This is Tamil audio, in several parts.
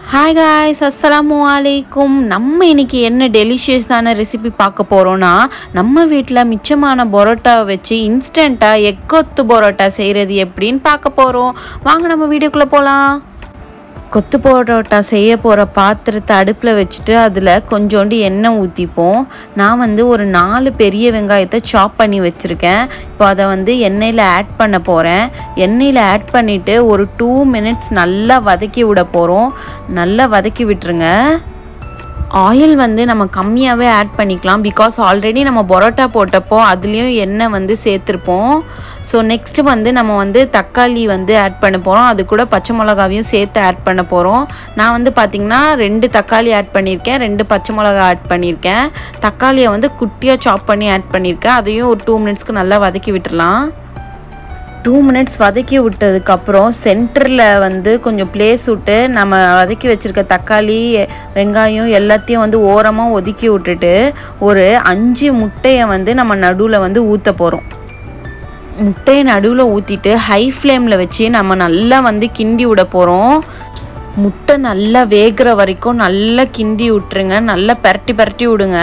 ஹாய் காய்ஸ் அஸ்ஸலாமு அலைக்கும் நம்ம இன்னைக்கு என்ன டெலிஷியஸான ரெசிபி பார்க்க போகிறோன்னா நம்ம வீட்டில் மிச்சமான பரோட்டாவை வச்சு இன்ஸ்டண்ட்டாக எக்கொத்து பரோட்டா செய்கிறது எப்படின்னு பார்க்க போகிறோம் வாங்க நம்ம வீடியோக்குள்ளே போகலாம் கொத்து பரோட்டா செய்ய போகிற பாத்திரத்தை அடுப்பில் வச்சுட்டு அதில் கொஞ்சோண்டு எண்ணெய் ஊற்றிப்போம் நான் வந்து ஒரு நாலு பெரிய வெங்காயத்தை சாப் பண்ணி வச்சுருக்கேன் இப்போ அதை வந்து எண்ணெயில் ஆட் பண்ண போகிறேன் எண்ணெயில் ஆட் பண்ணிவிட்டு ஒரு டூ மினிட்ஸ் நல்லா வதக்கி விட போகிறோம் நல்லா வதக்கி விட்டுருங்க ஆயில் வந்து நம்ம கம்மியாகவே ஆட் பண்ணிக்கலாம் பிகாஸ் ஆல்ரெடி நம்ம பரோட்டா போட்டப்போ அதுலேயும் எண்ணெய் வந்து சேர்த்துருப்போம் ஸோ நெக்ஸ்ட்டு வந்து நம்ம வந்து தக்காளி வந்து ஆட் பண்ண போகிறோம் அது கூட பச்சை மிளகாவையும் சேர்த்து ஆட் பண்ண போகிறோம் நான் வந்து பார்த்திங்கன்னா ரெண்டு தக்காளி ஆட் பண்ணியிருக்கேன் ரெண்டு பச்சை மிளகா ஆட் பண்ணியிருக்கேன் தக்காளியை வந்து குட்டியாக சாப் பண்ணி ஆட் பண்ணியிருக்கேன் அதையும் ஒரு டூ மினிட்ஸ்க்கு நல்லா வதக்கி விட்டுடலாம் டூ மினிட்ஸ் வதக்கி விட்டதுக்கப்புறம் சென்டரில் வந்து கொஞ்சம் பிளேஸ் விட்டு நம்ம வதக்கி வச்சுருக்க தக்காளி வெங்காயம் எல்லாத்தையும் வந்து ஓரமாக ஒதுக்கி விட்டுட்டு ஒரு அஞ்சு முட்டையை வந்து நம்ம நடுவில் வந்து ஊற்ற போகிறோம் முட்டையை நடுவில் ஊற்றிட்டு ஹை ஃப்ளேமில் வச்சு நம்ம நல்லா வந்து கிண்டி விட போகிறோம் முட்டை நல்லா வேகிற வரைக்கும் நல்லா கிண்டி விட்டுருங்க நல்லா பரட்டி பரட்டி விடுங்க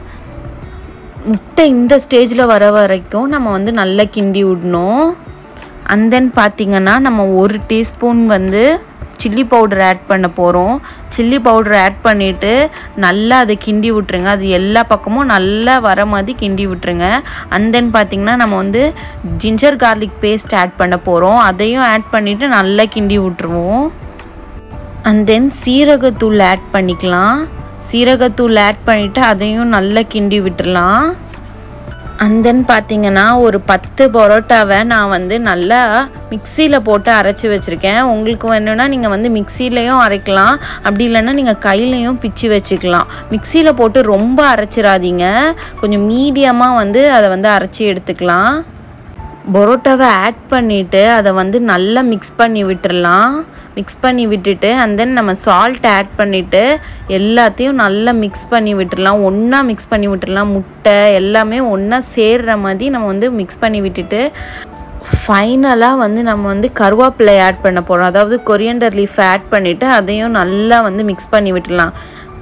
முட்டை இந்த ஸ்டேஜில் வர வரைக்கும் நம்ம வந்து நல்லா கிண்டி விடணும் அண்ட் தென் பார்த்திங்கன்னா நம்ம ஒரு டீஸ்பூன் வந்து சில்லி பவுடர் ஆட் பண்ண போகிறோம் சில்லி பவுடர் ஆட் பண்ணிவிட்டு நல்லா அதை கிண்டி விட்ருங்க அது எல்லா பக்கமும் நல்லா வர மாதிரி கிண்டி விட்ருங்க அண்ட் தென் பார்த்திங்கன்னா நம்ம வந்து ஜிஞ்சர் கார்லிக் பேஸ்ட் ஆட் பண்ண போகிறோம் அதையும் ஆட் பண்ணிவிட்டு நல்லா கிண்டி விட்ருவோம் அண்ட் தென் சீரகத்தூள் ஆட் பண்ணிக்கலாம் சீரகத்தூள் ஆட் பண்ணிவிட்டு அதையும் நல்லா கிண்டி விட்டுடலாம் அண்ட் தென் பார்த்தீங்கன்னா ஒரு பத்து பரோட்டாவை நான் வந்து நல்லா மிக்சியில் போட்டு அரைச்சி வச்சுருக்கேன் உங்களுக்கு வேணும்னா நீங்கள் வந்து மிக்சிலையும் அரைக்கலாம் அப்படி இல்லைன்னா நீங்கள் கையிலையும் பிச்சு வச்சுக்கலாம் மிக்சியில் போட்டு ரொம்ப அரைச்சிடாதீங்க கொஞ்சம் மீடியமாக வந்து அதை வந்து அரைச்சி எடுத்துக்கலாம் பரோட்டாவை ஆட் பண்ணிவிட்டு அதை வந்து நல்லா மிக்ஸ் பண்ணி விட்டுறலாம் மிக்ஸ் பண்ணி விட்டுட்டு அண்ட் தென் நம்ம சால்ட் ஆட் பண்ணிவிட்டு எல்லாத்தையும் நல்லா மிக்ஸ் பண்ணி விட்டுறலாம் ஒன்றா மிக்ஸ் பண்ணி விட்டுறலாம் முட்டை எல்லாமே ஒன்றா சேர்கிற மாதிரி நம்ம வந்து மிக்ஸ் பண்ணி விட்டுட்டு ஃபைனலாக வந்து நம்ம வந்து கருவேப்பிலை ஆட் பண்ண போகிறோம் அதாவது கொரியண்டர் லீஃப் ஆட் பண்ணிவிட்டு அதையும் நல்லா வந்து மிக்ஸ் பண்ணி விட்டுடலாம்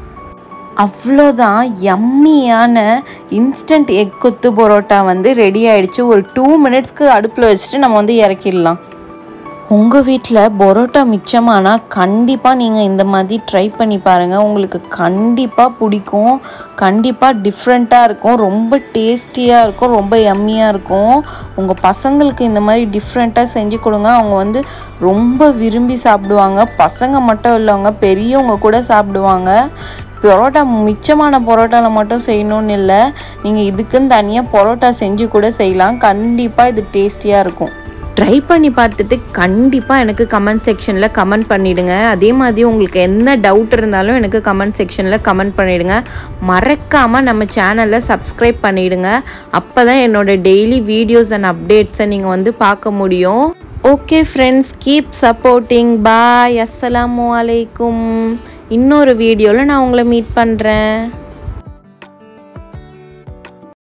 அவ்வளோதான் எம்மியான இன்ஸ்டன்ட் எக் கொத்து பரோட்டா வந்து ரெடி ஆயிடுச்சு ஒரு டூ மினிட்ஸ்க்கு அடுப்பில் வச்சுட்டு நம்ம வந்து இறக்கிடலாம் உங்கள் வீட்டில் பரோட்டா மிச்சமானால் கண்டிப்பாக நீங்கள் இந்த மாதிரி ட்ரை பண்ணி பாருங்கள் உங்களுக்கு கண்டிப்பாக பிடிக்கும் கண்டிப்பாக டிஃப்ரெண்ட்டாக இருக்கும் ரொம்ப டேஸ்டியாக இருக்கும் ரொம்ப எம்மியாக இருக்கும் உங்கள் பசங்களுக்கு இந்த மாதிரி டிஃப்ரெண்ட்டாக செஞ்சு கொடுங்க அவங்க வந்து ரொம்ப விரும்பி சாப்பிடுவாங்க பசங்க மட்டும் இல்லைங்க பெரியவங்க கூட சாப்பிடுவாங்க பரோட்டா மிச்சமான பரோட்டாவில் மட்டும் செய்யணும்னு இல்லை நீங்கள் இதுக்குன்னு தனியாக பரோட்டா செஞ்சு கூட செய்யலாம் கண்டிப்பாக இது டேஸ்டியாக இருக்கும் ட்ரை பண்ணி பார்த்துட்டு கண்டிப்பாக எனக்கு கமெண்ட் செக்ஷனில் கமெண்ட் பண்ணிவிடுங்க அதே மாதிரி உங்களுக்கு என்ன டவுட் இருந்தாலும் எனக்கு கமெண்ட் செக்ஷனில் கமெண்ட் பண்ணிவிடுங்க மறக்காமல் நம்ம சேனலை சப்ஸ்கிரைப் பண்ணிவிடுங்க அப்போ தான் என்னோடய டெய்லி வீடியோஸ் அண்ட் அப்டேட்ஸை நீங்கள் வந்து பார்க்க முடியும் okay friends keep supporting bye அஸ்ஸலாமு அலைக்கும் இன்னொரு வீடியோவில் நான் உங்களை மீட் பண்ணுறேன்